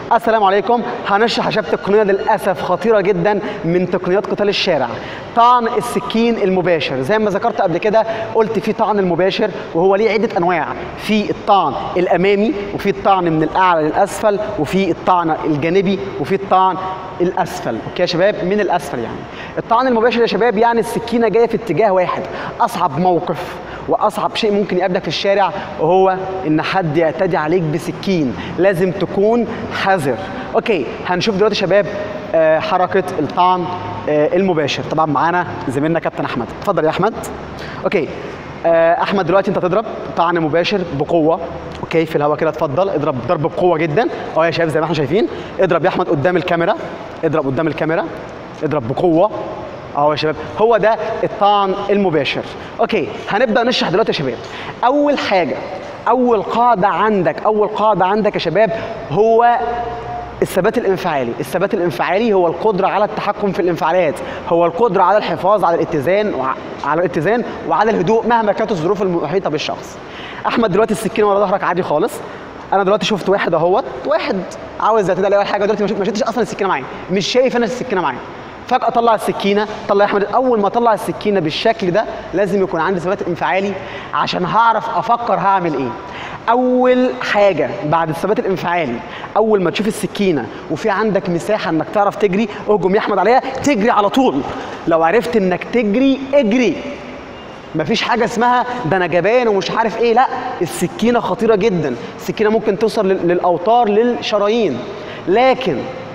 السلام عليكم هنشرح يا شباب تقنيه للاسف خطيره جدا من تقنيات قتال الشارع طعن السكين المباشر زي ما ذكرت قبل كده قلت في طعن المباشر وهو ليه عده انواع في الطعن الامامي وفي الطعن من الاعلى للاسفل وفي الطعن الجانبي وفي الطعن الاسفل اوكي يا شباب من الاسفل يعني الطعن المباشر يا شباب يعني السكينه جايه في اتجاه واحد اصعب موقف واصعب شيء ممكن يقابلك في الشارع وهو ان حد يعتدي عليك بسكين لازم تكون حذر اوكي هنشوف دلوقتي يا شباب آه، حركه الطعن آه، المباشر طبعا معانا زميلنا كابتن احمد اتفضل يا احمد اوكي آه، احمد دلوقتي انت تضرب طعن مباشر بقوه اوكي في الهواء كده اتفضل اضرب ضرب بقوه جدا اه يا شباب زي ما احنا شايفين اضرب يا احمد قدام الكاميرا اضرب قدام الكاميرا اضرب بقوه اهو يا شباب هو ده الطعن المباشر اوكي هنبدا نشرح دلوقتي يا شباب اول حاجه اول قاعده عندك اول قاعده عندك يا شباب هو الثبات الانفعالي الثبات الانفعالي هو القدره على التحكم في الانفعالات هو القدره على الحفاظ على الاتزان وع- على الاتزان وعلى الهدوء مهما كانت الظروف المحيطه بالشخص احمد دلوقتي السكينه ورا ظهرك عادي خالص انا دلوقتي شفت واحد اهوت واحد عاوز يعتدي على اول حاجه دلوقتي ما شفت- ما شفتش اصلا السكينه معايا مش شايف انا السكينه معايا فجاه طلع السكينه طلع يا احمد اول ما اطلع السكينه بالشكل ده لازم يكون عندي ثبات انفعالي عشان هعرف افكر هعمل ايه اول حاجه بعد الثبات الانفعالي اول ما تشوف السكينه وفي عندك مساحه انك تعرف تجري اهجم يا احمد عليها تجري على طول لو عرفت انك تجري اجري مفيش حاجه اسمها ده انا جبان ومش عارف ايه لا السكينه خطيره جدا السكينه ممكن توصل لل- للاوتار للشرايين لكن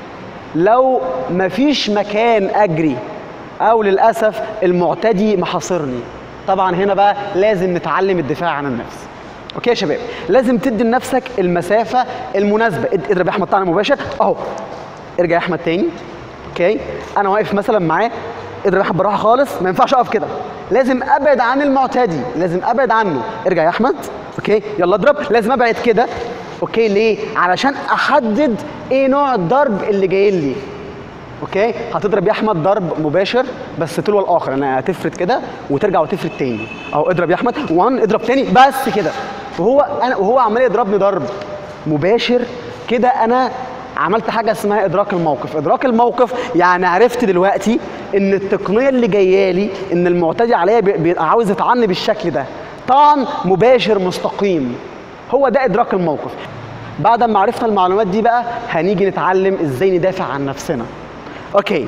لو مفيش مكان اجري او للاسف المعتدي محاصرني طبعا هنا بقى لازم نتعلم الدفاع عن النفس اوكي يا شباب لازم تدي لنفسك المسافه المناسبه اد- اضرب يا احمد طعن مباشر اهو ارجع يا احمد تاني اوكي انا واقف مثلا معاه اضرب يا احمد براحه خالص ما ينفعش اقف كده لازم ابعد عن المعتدي لازم ابعد عنه ارجع يا احمد اوكي يلا اضرب لازم ابعد كده اوكي ليه علشان احدد ايه نوع الضرب اللي جاي لي اوكي هتضرب يا احمد ضرب مباشر بس تلو الاخر انا هتفرد كده وترجع وتفرد تاني اهو اضرب يا احمد 1 اضرب تاني بس كده وهو انا وهو عمال يضربني ضرب مباشر كده انا عملت حاجه اسمها ادراك الموقف ادراك الموقف يعني عرفت دلوقتي ان التقنيه اللي جايه لي ان المعتدي عليا بي- بيبقى عاوز يطعني بالشكل ده طعن مباشر مستقيم هو ده ادراك الموقف بعد ما عرفنا المعلومات دي بقى هنيجي نتعلم ازاي ندافع عن نفسنا اوكي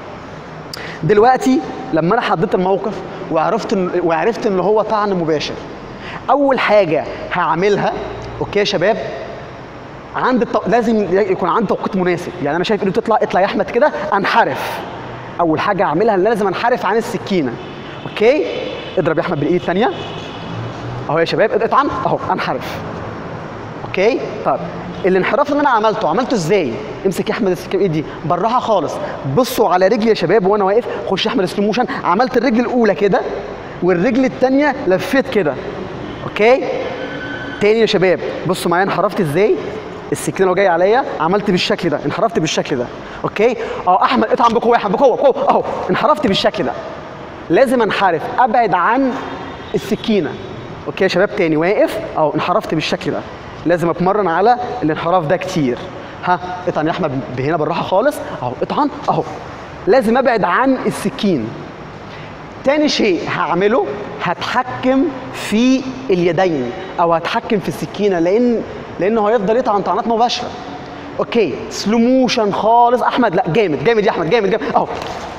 دلوقتي لما انا حددت الموقف وعرفت إن- وعرفت ان هو طعن مباشر اول حاجه هعملها اوكي يا شباب عند التو... لازم يكون عندي توقيت مناسب يعني انا شايف انه تطلع اطلع يا احمد كده انحرف اول حاجه اعملها ان لازم انحرف عن السكينه اوكي اضرب يا احمد بالايد الثانيه اهو يا شباب اطعن اهو انحرف اوكي طيب الانحراف اللي انا عملته عملته ازاي امسك يا احمد السكه بايدي بالراحه خالص بصوا على رجلي يا شباب وانا واقف خش يا احمد سلو موشن عملت الرجل الاولى كده والرجل الثانيه لفيت كده اوكي تاني يا شباب بصوا معايا انحرفت ازاي السكينه لو جايه عليا عملت بالشكل ده انحرفت بالشكل ده اوكي اه احمد اطعم بقوه يا احمد بقوه بقوه اهو انحرفت بالشكل ده لازم انحرف ابعد عن السكينه اوكي يا شباب تاني واقف اهو انحرفت بالشكل ده لازم اتمرن على الانحراف ده كتير ها اطعن يا احمد هنا بالراحه خالص اهو اطعن اهو لازم ابعد عن السكين تاني شيء هعمله هتحكم في اليدين او هتحكم في السكينه لان لانه هيفضل يطعن طعنات مباشره اوكي سلو موشن خالص احمد لا جامد جامد يا احمد جامد جامد اهو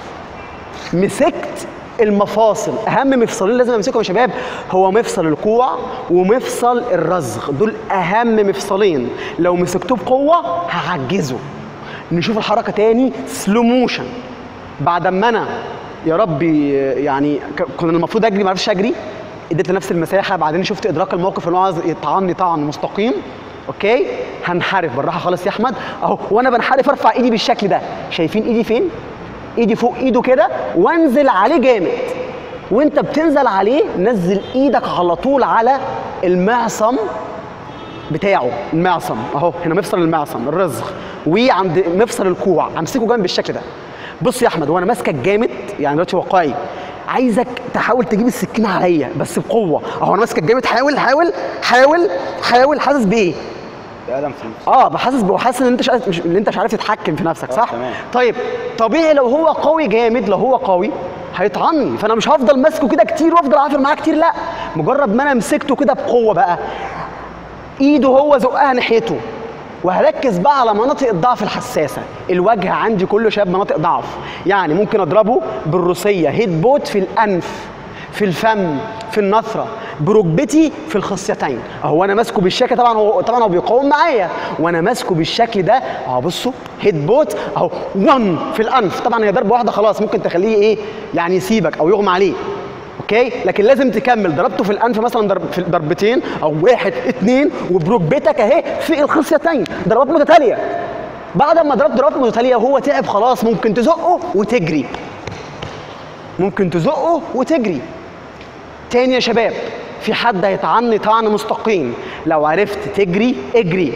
مسكت المفاصل اهم مفصلين لازم امسكهم يا شباب هو مفصل الكوع ومفصل الرزغ دول اهم مفصلين لو مسكتوه بقوه هعجزه نشوف الحركه تاني سلو موشن بعد ما انا يا ربي يعني ك- كنا المفروض اجري ما عرفتش اجري اديت لنفسي المساحه بعدين شفت ادراك الموقف ان هو عايز يطعني طعن مستقيم اوكي هنحرف بالراحه خالص يا احمد اهو وانا بنحرف ارفع ايدي بالشكل ده شايفين ايدي فين ايدي فوق ايده كده وانزل عليه جامد وانت بتنزل عليه نزل ايدك على طول على المعصم بتاعه المعصم اهو هنا مفصل المعصم الرزق وعند مفصل الكوع امسكه جنب بالشكل ده بص يا احمد وانا ماسكك جامد يعني دلوقتي واقعي عايزك تحاول تجيب السكينه عليا بس بقوه اهو انا ماسكك جامد حاول حاول حاول حاول حاسس بايه الم في النفس اه بحاسس بحاسس ان انت مش مش ان انت مش عارف تتحكم في نفسك صح؟ تمام. طيب طبيعي لو هو قوي جامد لو هو قوي هيطعني فانا مش هفضل ماسكه كده كتير وافضل عافر معاه كتير لا مجرد ما انا مسكته كده بقوه بقى ايده هو زقها ناحيته وهركز بقى على مناطق الضعف الحساسه الوجه عندي كله شباب مناطق ضعف يعني ممكن اضربه بالروسيه هيد بوت في الانف في الفم في النثره بركبتي في الخصيتين اهو انا ماسكه بالشكل طبعا هو طبعا هو بيقاوم معايا وانا ماسكه بالشكل ده اهو بصوا هيد بوت اهو 1 في الانف طبعا هي ضربه واحده خلاص ممكن تخليه ايه يعني يسيبك او يغمى عليه اوكي لكن لازم تكمل ضربته في الانف مثلا ضرب في ضربتين او واحد اتنين وبركبتك اهي في الخصيتين ضربات متتاليه بعد ما ضربت ضربات متتاليه وهو تعب خلاص ممكن تزقه وتجري ممكن تزقه وتجري تاني يا شباب في حد هيطعني طعن مستقيم لو عرفت تجري اجري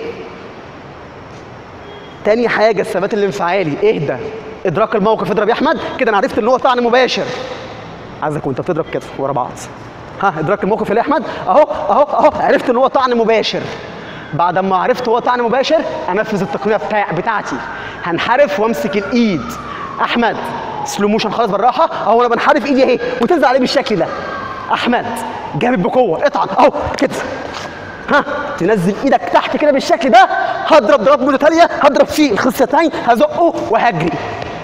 تاني حاجه الثبات الانفعالي اهدى ادراك الموقف اضرب يا احمد كده انا عرفت ان هو طعن مباشر عايزك وانت بتضرب كده ورا بعض ها ادراك الموقف يا احمد اهو اهو اهو عرفت ان هو طعن مباشر بعد ما عرفت هو طعن مباشر انفذ التقنيه بتاع بتاعتي هنحرف وامسك الايد احمد سلو موشن خالص بالراحه اهو انا بنحرف ايدي اهي وتنزل عليه بالشكل ده احمد جامد بقوه اطعن اهو كده ها تنزل ايدك تحت كده بالشكل ده هضرب ضربات متتاليه هضرب فيه الخصيتين هزقه وهجري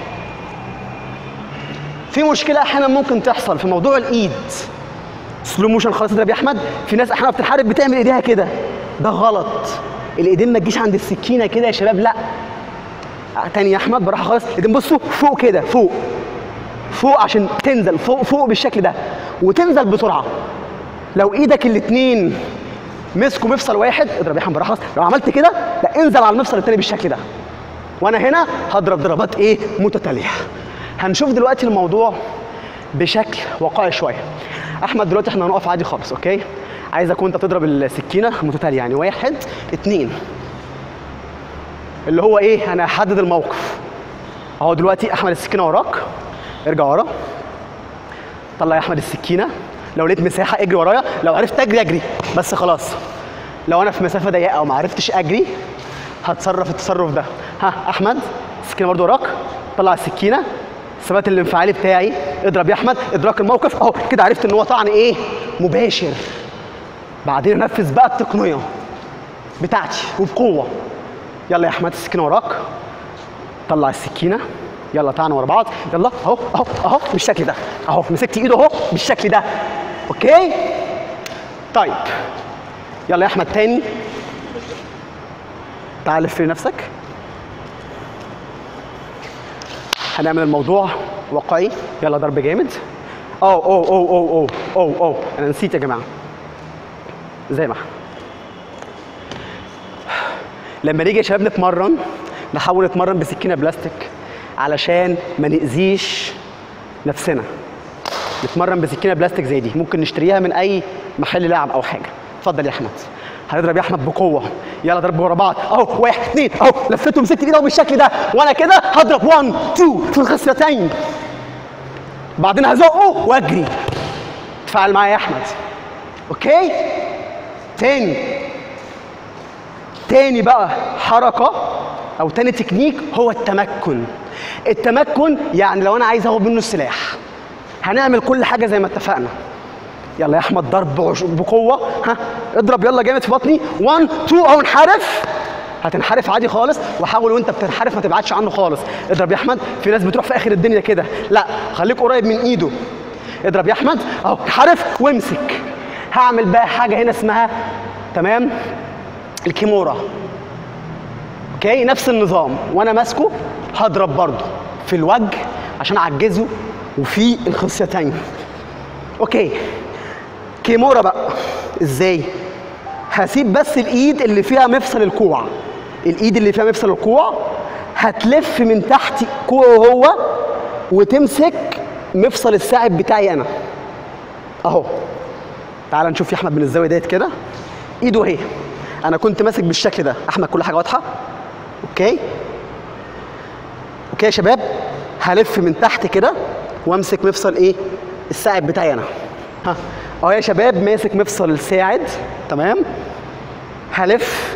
في مشكله احيانا ممكن تحصل في موضوع الايد سلو موشن خالص اضرب يا احمد في ناس احيانا بتحارب بتعمل ايديها كده ده غلط الايدين ما تجيش عند السكينه كده يا شباب لا تاني يا احمد براحه خالص الايدين بصوا فوق كده فوق فوق عشان تنزل فوق فوق بالشكل ده وتنزل بسرعه لو ايدك الاثنين مسكوا مفصل واحد اضرب يا احمد براحه خالص لو عملت كده لا انزل على المفصل الثاني بالشكل ده وانا هنا هضرب ضربات ايه متتاليه هنشوف دلوقتي الموضوع بشكل واقعي شويه احمد دلوقتي احنا هنقف عادي خالص اوكي عايزك وانت بتضرب السكينه متتاليه يعني واحد اتنين اللي هو ايه انا هحدد الموقف اهو دلوقتي احمد السكينه وراك ارجع ورا طلع يا احمد السكينه لو لقيت مساحه اجري ورايا لو عرفت اجري اجري بس خلاص لو انا في مسافه ضيقه وما عرفتش اجري هتصرف التصرف ده ها احمد السكينه برضو وراك طلع السكينه الثبات الانفعالي بتاعي اضرب يا احمد ادراك الموقف اهو كده عرفت ان هو طعن ايه مباشر بعدين انفذ بقى التقنيه بتاعتي وبقوه يلا يا احمد السكينه وراك طلع السكينه يلا طعن ورا بعض يلا اهو اهو اهو بالشكل ده اهو مسكت ايده اهو بالشكل ده اوكي طيب يلا يا احمد تاني تعال لف نفسك هنعمل الموضوع واقعي يلا ضرب جامد او او او او او او او انا نسيت يا جماعه زي ما احنا لما نيجي يا شباب نتمرن نحاول نتمرن بسكينه بلاستيك علشان ما ناذيش نفسنا نتمرن بسكينه بلاستيك زي دي ممكن نشتريها من اي محل لعب او حاجه اتفضل يا احمد هنضرب يا احمد بقوه يلا ضرب ورا بعض اهو واحد اثنين اهو لفيته مسكت ايده بالشكل ده وانا كده هضرب 1 2 في الخصيتين بعدين هزقه واجري تفاعل معايا يا احمد اوكي تاني تاني بقى حركه او تاني تكنيك هو التمكن التمكن يعني لو انا عايز اخد منه السلاح هنعمل كل حاجه زي ما اتفقنا يلا يا احمد ضرب بعش- بقوه ها اضرب يلا جامد في بطني 1 2 اهو انحرف هتنحرف عادي خالص وحاول وانت بتنحرف ما تبعدش عنه خالص اضرب يا احمد في ناس بتروح في اخر الدنيا كده لا خليك قريب من ايده اضرب يا احمد اهو انحرف وامسك هعمل بقى حاجه هنا اسمها تمام الكيمورا اوكي نفس النظام وانا ماسكه هضرب برضه في الوجه عشان اعجزه وفي الخصيتين اوكي كيمورا بقى ازاي هسيب بس الايد اللي فيها مفصل الكوع الايد اللي فيها مفصل الكوع هتلف من تحت كوعه هو وتمسك مفصل الساعد بتاعي انا اهو تعال نشوف يا احمد من الزاويه ديت كده ايده اهي انا كنت ماسك بالشكل ده احمد كل حاجه واضحه اوكي اوكي يا شباب هلف من تحت كده وامسك مفصل ايه الساعد بتاعي انا ها اهو يا شباب ماسك مفصل الساعد تمام هلف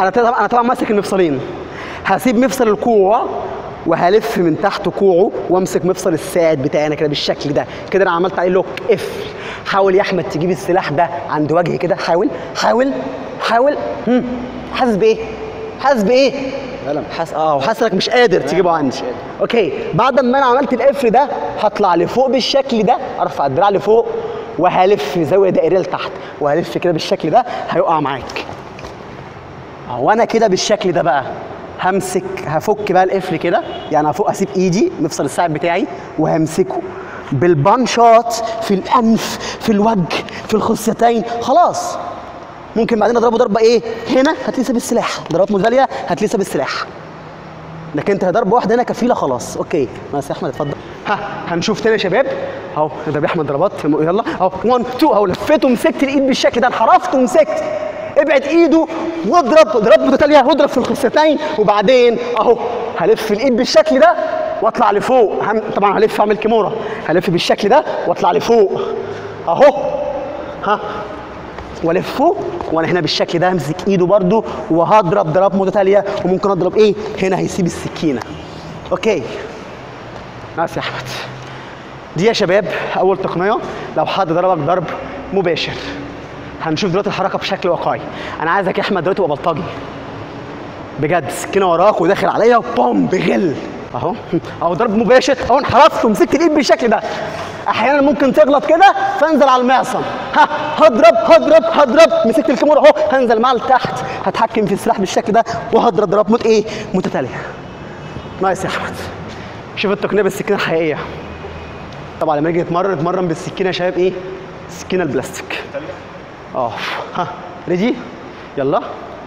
انا طبعا انا طبعا ماسك المفصلين هسيب مفصل الكوع وهلف من تحت كوعه وامسك مفصل الساعد بتاعي انا كده بالشكل ده كده انا عملت عليه لوك اف حاول يا احمد تجيب السلاح ده عند وجهي كده حاول حاول حاول هم. حاسس بايه حاسس بايه ألم. حاسس اه وحاسس انك مش قادر تجيبه عندي مش قادر. اوكي بعد ما انا عملت القفل ده هطلع لفوق بالشكل ده ارفع الدراع لفوق وهلف زاويه دائريه لتحت وهلف كده بالشكل ده هيقع معاك وانا كده بالشكل ده بقى همسك هفك بقى القفل كده يعني هفوق اسيب ايدي مفصل الساعد بتاعي وهمسكه بالبانشات في الانف في الوجه في الخصيتين خلاص ممكن بعدين اضربه ضربه ايه هنا هتلسى بالسلاح ضربات متتاليه هتلسى بالسلاح لكن انت ضربه واحده هنا كفيله خلاص اوكي بس يا احمد اتفضل ها هنشوف تاني يا شباب اهو اضرب يا احمد ضربات يلا اهو 1 2 اهو لفيته ومسكت الايد بالشكل ده انحرفت ومسكت ابعد ايده واضرب ضربات متتاليه واضرب في الخصيتين وبعدين اهو هلف الايد بالشكل ده واطلع لفوق هم- طبعا هلف اعمل كيمورا هلف بالشكل ده واطلع لفوق اهو ها والفه وانا هنا بالشكل ده همسك ايده برده وهضرب ضربات متتاليه وممكن اضرب ايه هنا هيسيب السكينه اوكي ناس يا احمد دي يا شباب اول تقنيه لو حد ضربك ضرب مباشر هنشوف دلوقتي الحركه بشكل واقعي انا عايزك يا احمد دلوقتي تبقى بلطجي بجد السكينه وراك وداخل عليا وبوم بغل اهو اهو ضرب مباشر اهو انحرفت ومسكت الايد بالشكل ده احيانا ممكن تغلط كده فانزل على المعصم ها هضرب هضرب هضرب مسكت الكاميرا اهو هنزل معاه لتحت هتحكم في السلاح بالشكل ده وهضرب ضربات موت ايه متتاليه نايس يا احمد شوف التقنيه بالسكينه الحقيقيه طبعا لما نيجي نتمرن نتمرن بالسكينه يا شباب ايه السكينه البلاستيك اه ها ريدي يلا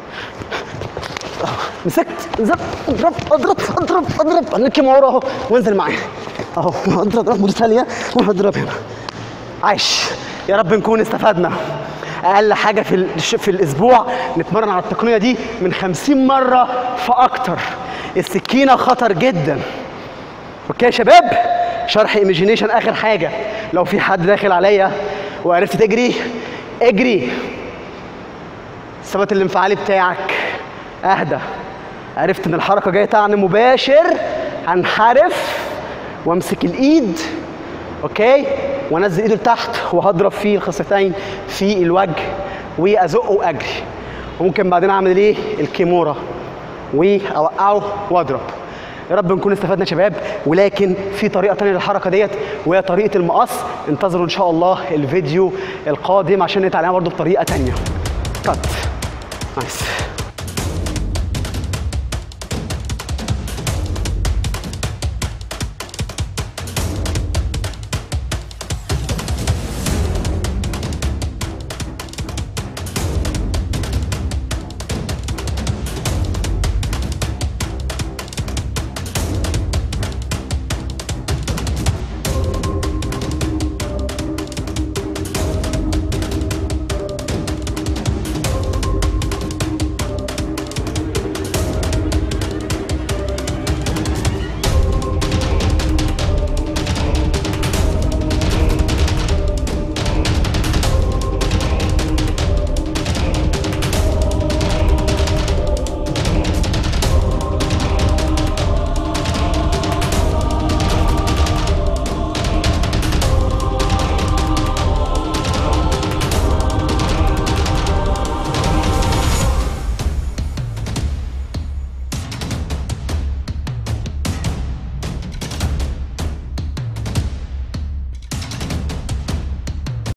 مسكت نزلت اضرب اضرب اضرب اضرب انا كيما ورا اهو وانزل معايا اهو اضرب ضرب متتاليه واضرب هنا عايش يا رب نكون استفدنا اقل حاجه في ال- في الاسبوع نتمرن على التقنيه دي من 50 مره فاكتر السكينه خطر جدا اوكي يا شباب شرح ايميجينيشن اخر حاجه لو في حد داخل عليا وعرفت تجري اجري الثبات الانفعالي بتاعك اهدى عرفت ان الحركه جايه طعن مباشر هنحرف وامسك الايد اوكي وانزل ايده لتحت وهضرب فيه الخصيتين في الوجه وازقه واجري وممكن بعدين اعمل ايه الكيمورا واوقعه واضرب يا رب نكون استفدنا يا شباب ولكن في طريقه تانية للحركه ديت وهي طريقه المقص انتظروا ان شاء الله الفيديو القادم عشان نتعلمها برضه بطريقه تانية كات نايس